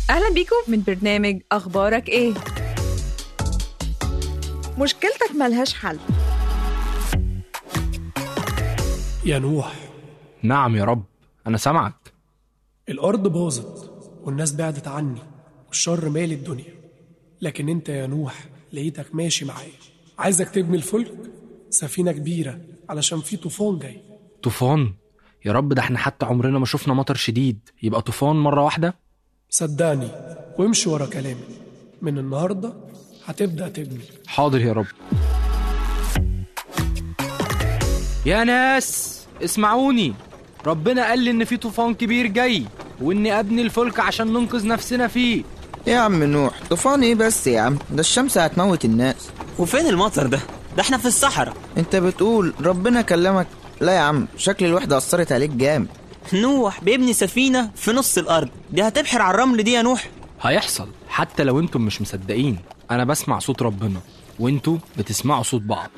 أهلا بيكم من برنامج أخبارك إيه؟ مشكلتك ملهاش حل يا نوح نعم يا رب أنا سامعك الأرض باظت والناس بعدت عني والشر مالي الدنيا لكن أنت يا نوح لقيتك ماشي معايا عايزك تبني الفلك سفينة كبيرة علشان في طوفان جاي طوفان يا رب ده احنا حتى عمرنا ما شفنا مطر شديد يبقى طوفان مرة واحدة صدقني وامشي ورا كلامي من النهاردة هتبدأ تبني حاضر يا رب يا ناس اسمعوني ربنا قال لي ان في طوفان كبير جاي واني ابني الفلك عشان ننقذ نفسنا فيه يا عم نوح طوفان ايه بس يا عم ده الشمس هتموت الناس وفين المطر ده؟ ده احنا في الصحراء انت بتقول ربنا كلمك لا يا عم شكل الوحدة أثرت عليك جامد نوح بيبني سفينة في نص الأرض دي هتبحر على الرمل دي يا نوح هيحصل حتى لو انتم مش مصدقين انا بسمع صوت ربنا وانتوا بتسمعوا صوت بعض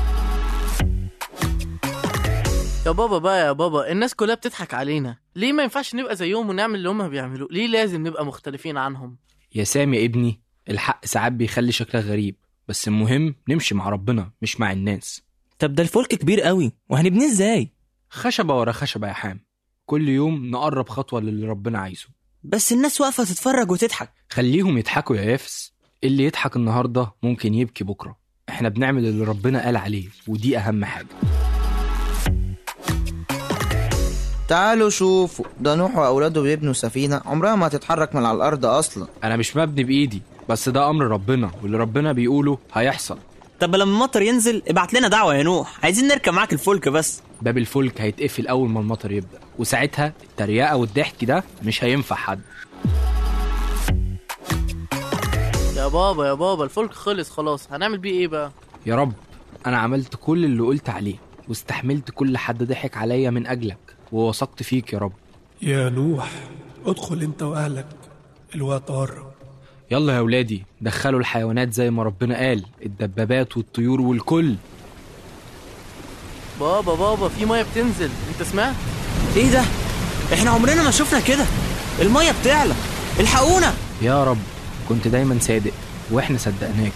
يا بابا بقى يا بابا الناس كلها بتضحك علينا ليه ما ينفعش نبقى زيهم ونعمل اللي هم بيعملوه ليه لازم نبقى مختلفين عنهم يا سام يا ابني الحق ساعات بيخلي شكلك غريب بس المهم نمشي مع ربنا مش مع الناس طب ده الفلك كبير قوي وهنبنيه ازاي؟ خشبة ورا خشبة يا حام كل يوم نقرب خطوة للي ربنا عايزه بس الناس واقفة تتفرج وتضحك خليهم يضحكوا يا يافس اللي يضحك النهاردة ممكن يبكي بكرة احنا بنعمل اللي ربنا قال عليه ودي أهم حاجة تعالوا شوفوا ده نوح وأولاده بيبنوا سفينة عمرها ما هتتحرك من على الأرض أصلا أنا مش مبني بإيدي بس ده أمر ربنا واللي ربنا بيقوله هيحصل طب لما المطر ينزل ابعت لنا دعوة يا نوح عايزين نركب معاك الفلك بس باب الفلك هيتقفل أول ما المطر يبدأ وساعتها التريقة والضحك ده مش هينفع حد يا بابا يا بابا الفلك خلص خلاص هنعمل بيه ايه بقى يا رب أنا عملت كل اللي قلت عليه واستحملت كل حد ضحك عليا من أجلك ووثقت فيك يا رب يا نوح ادخل انت وأهلك الوقت قرب يلا يا ولادي دخلوا الحيوانات زي ما ربنا قال الدبابات والطيور والكل بابا بابا في ميه بتنزل انت سمعت ايه ده؟ احنا عمرنا ما شفنا كده المية بتعلى الحقونا يا رب كنت دايما صادق واحنا صدقناك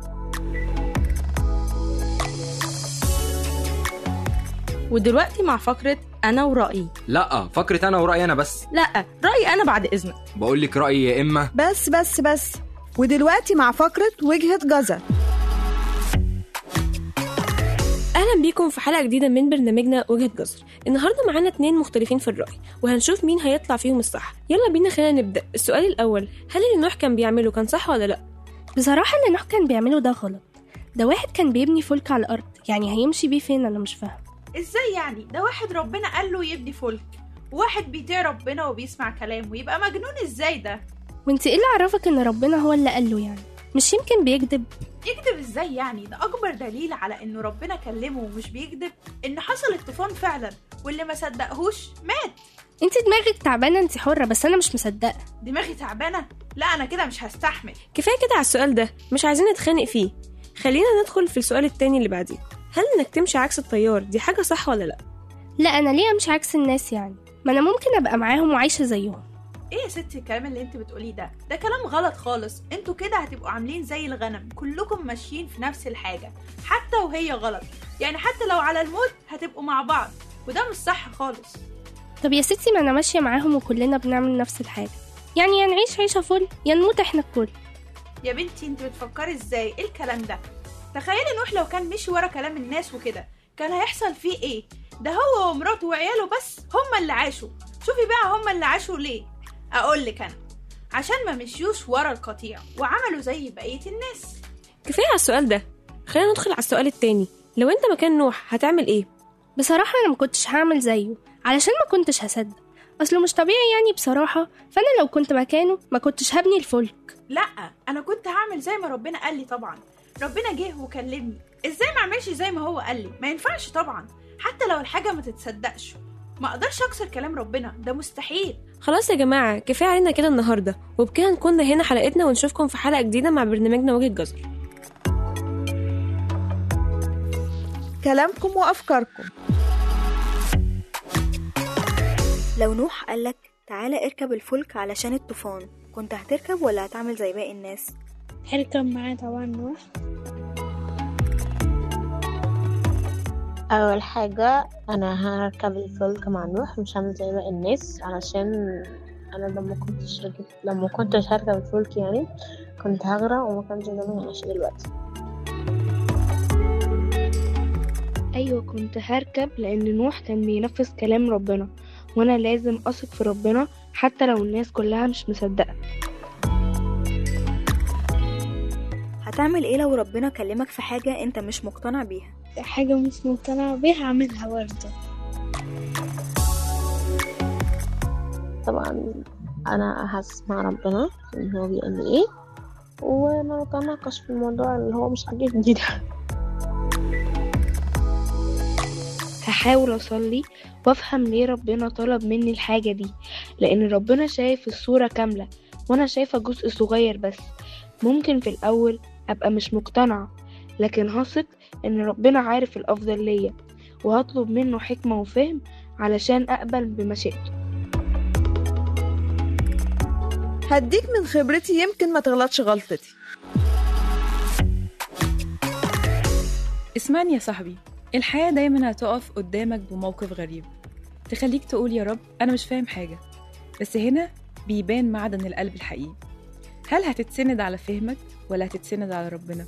ودلوقتي مع فقرة أنا ورأيي لا فكرة انا ورأيي انا بس لا رأيي أنا بعد إذنك بقول لك رأيي يا اما بس بس بس ودلوقتي مع فقرة وجهة جزر اهلا بيكم في حلقه جديده من برنامجنا وجهه جزر النهارده معانا اتنين مختلفين في الراي وهنشوف مين هيطلع فيهم الصح يلا بينا خلينا نبدا السؤال الاول هل اللي نوح كان بيعمله كان صح ولا لا بصراحة اللي نوح كان بيعمله ده غلط ده واحد كان بيبني فلك على الأرض يعني هيمشي بيه فين أنا مش فاهم ازاي يعني ده واحد ربنا قال له يبني فلك وواحد بيطيع ربنا وبيسمع كلامه يبقى مجنون ازاي ده وانت ايه اللي عرفك ان ربنا هو اللي قاله يعني مش يمكن بيكذب يكذب ازاي يعني ده اكبر دليل على انه ربنا كلمه ومش بيكذب ان حصل الطوفان فعلا واللي ما صدقهوش مات انت دماغك تعبانة انت حرة بس أنا مش مصدقة دماغي تعبانه لا انا كده مش هستحمل كفايه كده على السؤال ده مش عايزين نتخانق فيه خلينا ندخل في السؤال التاني اللي بعديه هل انك تمشي عكس التيار دي حاجه صح ولا لا لا أنا ليه أمشي عكس الناس يعني ما أنا ممكن أبقى معاهم وعايشة زيهم ايه يا ستي الكلام اللي انت بتقوليه ده ده كلام غلط خالص انتوا كده هتبقوا عاملين زي الغنم كلكم ماشيين في نفس الحاجه حتى وهي غلط يعني حتى لو على الموت هتبقوا مع بعض وده مش صح خالص طب يا ستي ما أنا ماشية معاهم وكلنا بنعمل نفس الحاجة يعني يا نعيش عيشة فل يا نموت احنا الكل يا بنتي انت بتفكري ازاي ايه الكلام ده تخيلي نوح لو كان مشي ورا كلام الناس وكده كان هيحصل فيه ايه ده هو ومراته وعياله بس هما اللي عاشوا شوفي بقى هما اللي عاشوا ليه اقول لك انا عشان ما مشيوش ورا القطيع وعملوا زي بقيه الناس كفايه على السؤال ده خلينا ندخل على السؤال التاني لو انت مكان نوح هتعمل ايه بصراحة أنا ما كنتش هعمل زيه علشان ما كنتش هصدق أصله مش طبيعي يعني بصراحة فأنا لو كنت مكانه ما كنتش هبني الفلك لا انا كنت هعمل زي ما ربنا قال لي طبعا ربنا جه وكلمني ازاي ما اعملش زي ما هو قال لي ما ينفعش طبعا حتى لو الحاجه ما تتصدقش ما اقدرش اكسر كلام ربنا ده مستحيل خلاص يا جماعه كفايه علينا كده النهارده وبكده نكون هنا حلقتنا ونشوفكم في حلقه جديده مع برنامجنا وجهه جزر كلامكم وأفكاركم لو نوح قالك تعالى اركب الفلك علشان الطوفان كنت هتركب ولا هتعمل زي باقي الناس هركب معاه طبعا نوح أول حاجة أنا هركب الفلك مع نوح مش هعمل زي باقي الناس علشان أنا لما كنتش ركبت لما كنتش هركب الفلك يعني كنت هغرق وما كانش زماني عايشة دلوقتي أيوة كنت هركب لأن نوح كان بينفذ كلام ربنا وأنا لازم أثق في ربنا حتى لو الناس كلها مش مصدقة هتعمل ايه لو ربنا كلمك في حاجة انت مش مقتنع بيها حاجة مش مقتنعة بيها هعملها برضه طبعا أنا هسمع ربنا إن هو بيقول لي إيه وما نتناقش في الموضوع اللي هو مش عاجبني ده هحاول أصلي وأفهم ليه ربنا طلب مني الحاجة دي لأن ربنا شايف الصورة كاملة وأنا شايفة جزء صغير بس ممكن في الأول أبقى مش مقتنعة لكن هثق إن ربنا عارف الأفضل ليا وهطلب منه حكمة وفهم علشان أقبل بمشيئته هديك من خبرتي يمكن ما تغلطش غلطتي اسمعني يا صاحبي الحياة دايما هتقف قدامك بموقف غريب تخليك تقول يا رب أنا مش فاهم حاجة بس هنا بيبان معدن القلب الحقيقي هل هتتسند على فهمك ولا هتتسند على ربنا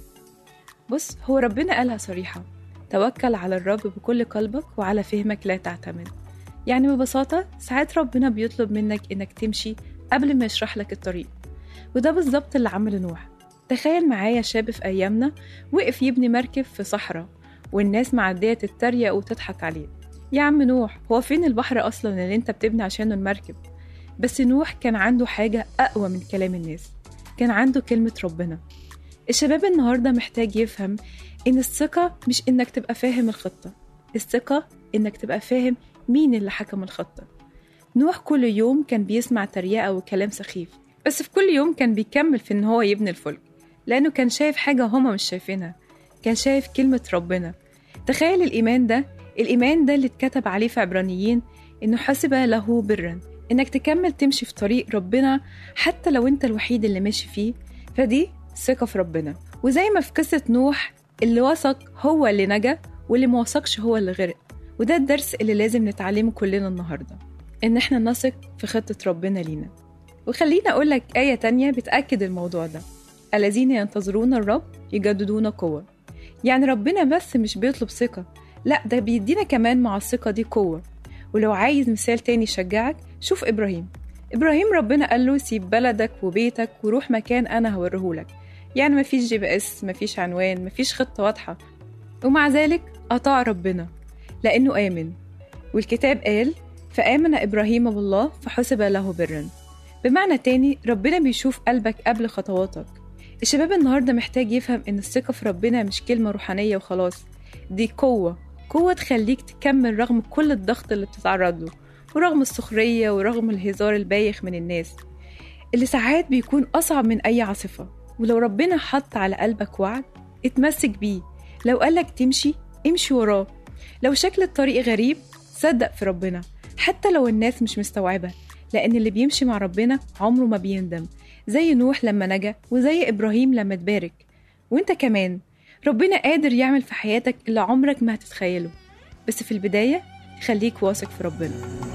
بص هو ربنا قالها صريحة توكل على الرب بكل قلبك وعلى فهمك لا تعتمد يعني ببساطة ساعات ربنا بيطلب منك إنك تمشي قبل ما يشرح لك الطريق وده بالظبط اللي عمله نوح تخيل معايا شاب في أيامنا وقف يبني مركب في صحراء والناس معدية تتريق وتضحك عليه يا عم نوح هو فين البحر أصلا اللي انت بتبني عشانه المركب بس نوح كان عنده حاجة أقوى من كلام الناس كان عنده كلمة ربنا الشباب النهاردة محتاج يفهم إن الثقة مش إنك تبقى فاهم الخطة الثقة إنك تبقى فاهم مين اللي حكم الخطة نوح كل يوم كان بيسمع تريقة وكلام سخيف بس في كل يوم كان بيكمل في إن هو يبني الفلك لأنه كان شايف حاجة هما مش شايفينها كان شايف كلمة ربنا تخيل الإيمان ده الإيمان ده اللي اتكتب عليه في عبرانيين إنه حسب له برا إنك تكمل تمشي في طريق ربنا حتى لو أنت الوحيد اللي ماشي فيه فدي ثقة في ربنا وزي ما في قصة نوح اللي وثق هو اللي نجا واللي ما وثقش هو اللي غرق وده الدرس اللي لازم نتعلمه كلنا النهاردة إن إحنا نثق في خطة ربنا لينا وخليني أقول لك آية تانية بتأكد الموضوع ده الذين ينتظرون الرب يجددون قوة يعني ربنا بس مش بيطلب ثقة لا ده بيدينا كمان مع الثقة دي قوة ولو عايز مثال تاني يشجعك شوف إبراهيم إبراهيم ربنا قال له سيب بلدك وبيتك وروح مكان أنا هوريهولك يعني مفيش جي بي اس مفيش عنوان مفيش خطة واضحة ومع ذلك أطاع ربنا لأنه آمن والكتاب قال فآمن إبراهيم بالله فحسب له برا بمعنى تاني ربنا بيشوف قلبك قبل خطواتك الشباب النهاردة محتاج يفهم إن الثقة في ربنا مش كلمة روحانية وخلاص دي قوة قوة تخليك تكمل رغم كل الضغط اللي بتتعرض له ورغم السخرية ورغم الهزار البايخ من الناس اللي ساعات بيكون أصعب من أي عاصفة ولو ربنا حط على قلبك وعد اتمسك بيه لو قالك تمشي امشي وراه لو شكل الطريق غريب صدق في ربنا حتى لو الناس مش مستوعبة لأن اللي بيمشي مع ربنا عمره ما بيندم زي نوح لما نجا وزي إبراهيم لما تبارك وانت كمان ربنا قادر يعمل في حياتك اللي عمرك ما هتتخيله بس في البداية خليك واثق في ربنا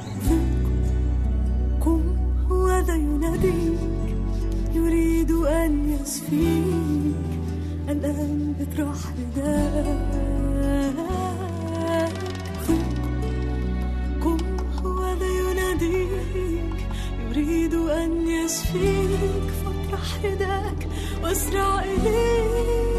قم هو ذا يناديك يريد أن يشفيك الآن اطرح رداءك قم هو ذا يناديك يريد أن يشفيك فاطرح رداءك واسرع إليه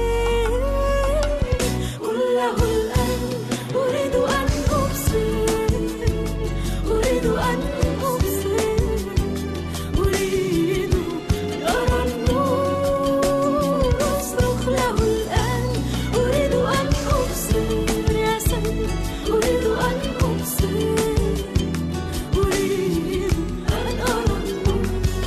قل له الآن أريد أن أبصر أريد أن أبصر أريد أن أرى النور أصرخ له الآن أريد أن أبصر يا سيد أريد أن أبصر أريد أن أرى النور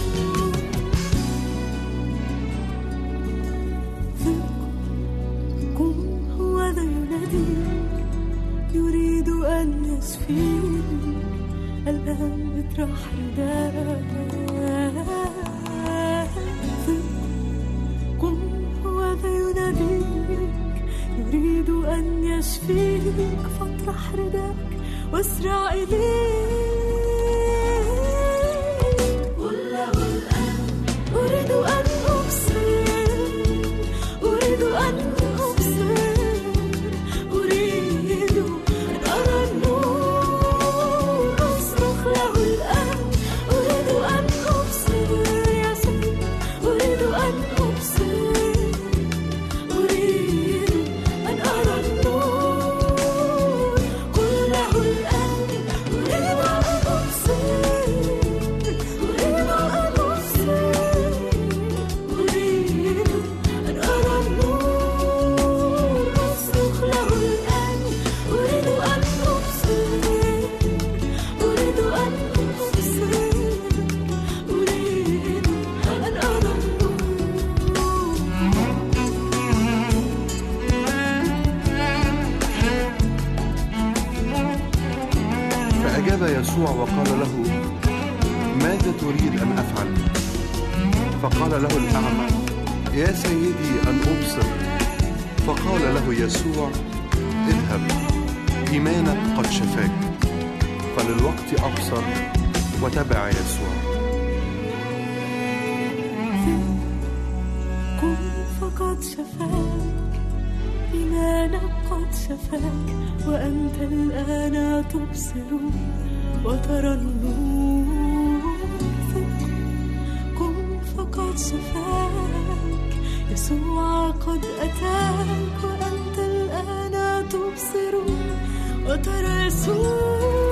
قم هو ذا يناديك يريد أن يشفيك الآن اطرح رداءك اطرح رداك واسرع إليك قل له الآن أريد أن أبصر أريد أن أبصر أريد أن أرى النور أصرخ له الآن أريد أن أبصر يا سيد أريد أن أبصر أريد أن أرى النور قل له الآن أريد أن أبصر أريد أن أبصر أريد أن أرى النور أصرخ له الآن أريد أن أبصر أريد أن أبصر أريد أن أرى فأجاب يسوع وقال له ماذا تريد أن أفعل فقال له الأعمى يا سيدي أن أبصر فقال له يسوع اذهب إيمانك قد شفاك فللوقت أبصر وتبع يسوع قم فقد شفاك إيمانك قد شفاك وأنت الآن تبصر وترى النور ثق قم فقد شفاك يسوع قد أتاك وأنت الآن تبصر وترى يسوع